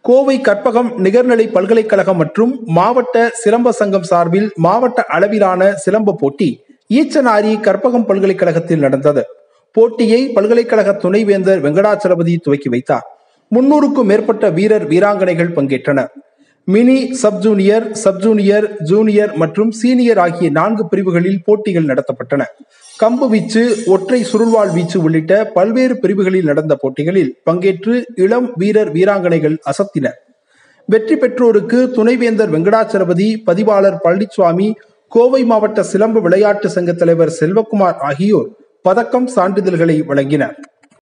கோவை கற்பகம் நிகர்நிலை பல்கலைக்கழகம் மற்றும் மாவட்ட சிலம்ப சங்கம் சார்பில் மாவட்ட அளவிலான சிலம்ப போட்டி ஈச்சனாரி கற்பகம் பல்கலைக்கழகத்தில் நடந்தது போட்டியை பல்கலைக்கழக துணைவேந்தர் வெங்கடாச்சலபதி துவக்கி வைத்தார் முன்னூறுக்கும் மேற்பட்ட வீரர் வீராங்கனைகள் பங்கேற்றனர் mini sub junior sub junior junior மற்றும் சீனியர் ஆகிய நான்கு பிரிவுகளில் போட்டிகள் நடத்தப்பட்டன கம்பு வீச்சு ஒற்றை சுருள்வாள் வீச்சு உள்ளிட்ட பல்வேறு பிரிவுகளில் நடந்த போட்டிகளில் பங்கேற்று இளம் வீரர் வீராங்கனைகள் அசத்தினர் வெற்றி பெற்றோருக்கு துணைவேந்தர் வெங்கடாச்சலபதி பதிவாளர் பழனிசுவாமி கோவை மாவட்ட சிலம்பு விளையாட்டு சங்க தலைவர் செல்வகுமார் ஆகியோர் பதக்கம் சான்றிதழ்களை வழங்கினர்